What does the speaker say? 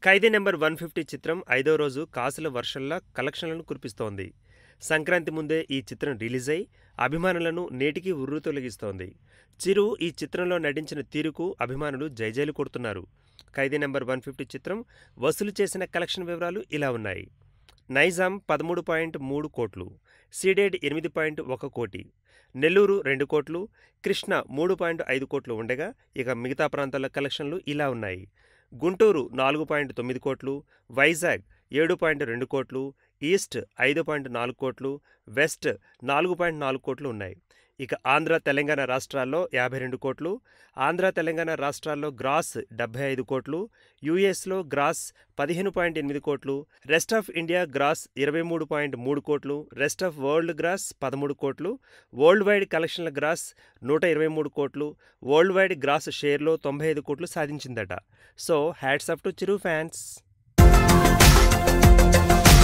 ఖైదీ number one fifty చిత్రం ఐదో రోజు కాసుల వర్షంలా కలెక్షన్లను కురిపిస్తోంది సంక్రాంతి ముందే ఈ చిత్రం రిలీజ్ అయి అభిమానులను నేటికి ఉర్రు తొలగిస్తోంది చిరు ఈ చిత్రంలో నటించిన తీరుకు అభిమానులు జైజైలు కొడుతున్నారు ఖైదీ నెంబర్ వన్ ఫిఫ్టీ చిత్రం వసూలు చేసిన కలెక్షన్ వివరాలు ఇలా ఉన్నాయి నైజాం పదమూడు పాయింట్ మూడు కోట్లు సీడెడ్ ఎనిమిది పాయింట్ ఒక కోటి నెల్లూరు రెండు కోట్లు కృష్ణ మూడు పాయింట్ ఐదు కోట్లు ఉండగా ఇక మిగతా ప్రాంతాల కలెక్షన్లు ఇలా ఉన్నాయి గుంటూరు నాలుగు పాయింట్ తొమ్మిది కోట్లు వైజాగ్ ఏడు పాయింట్ రెండు కోట్లు ఈస్ట్ ఐదు పాయింట్ నాలుగు కోట్లు వెస్ట్ నాలుగు పాయింట్ నాలుగు కోట్లు ఉన్నాయి ఇక ఆంధ్ర తెలంగాణ రాష్ట్రాల్లో యాభై రెండు కోట్లు ఆంధ్ర తెలంగాణ రాష్ట్రాల్లో గ్రాస్ డెబ్బై ఐదు కోట్లు యూఎస్లో గ్రాస్ పదిహేను పాయింట్ ఎనిమిది కోట్లు రెస్ట్ ఆఫ్ ఇండియా గ్రాస్ ఇరవై మూడు పాయింట్ మూడు కోట్లు రెస్ట్ ఆఫ్ వరల్డ్ గ్రాస్ పదమూడు కోట్లు వరల్డ్ వైడ్ కలెక్షన్ల గ్రాస్ నూట ఇరవై మూడు కోట్లు వరల్డ్ వైడ్ గ్రాస్ షేర్లో తొంభై ఐదు కోట్లు సాధించిందట so hats up to Chiru fans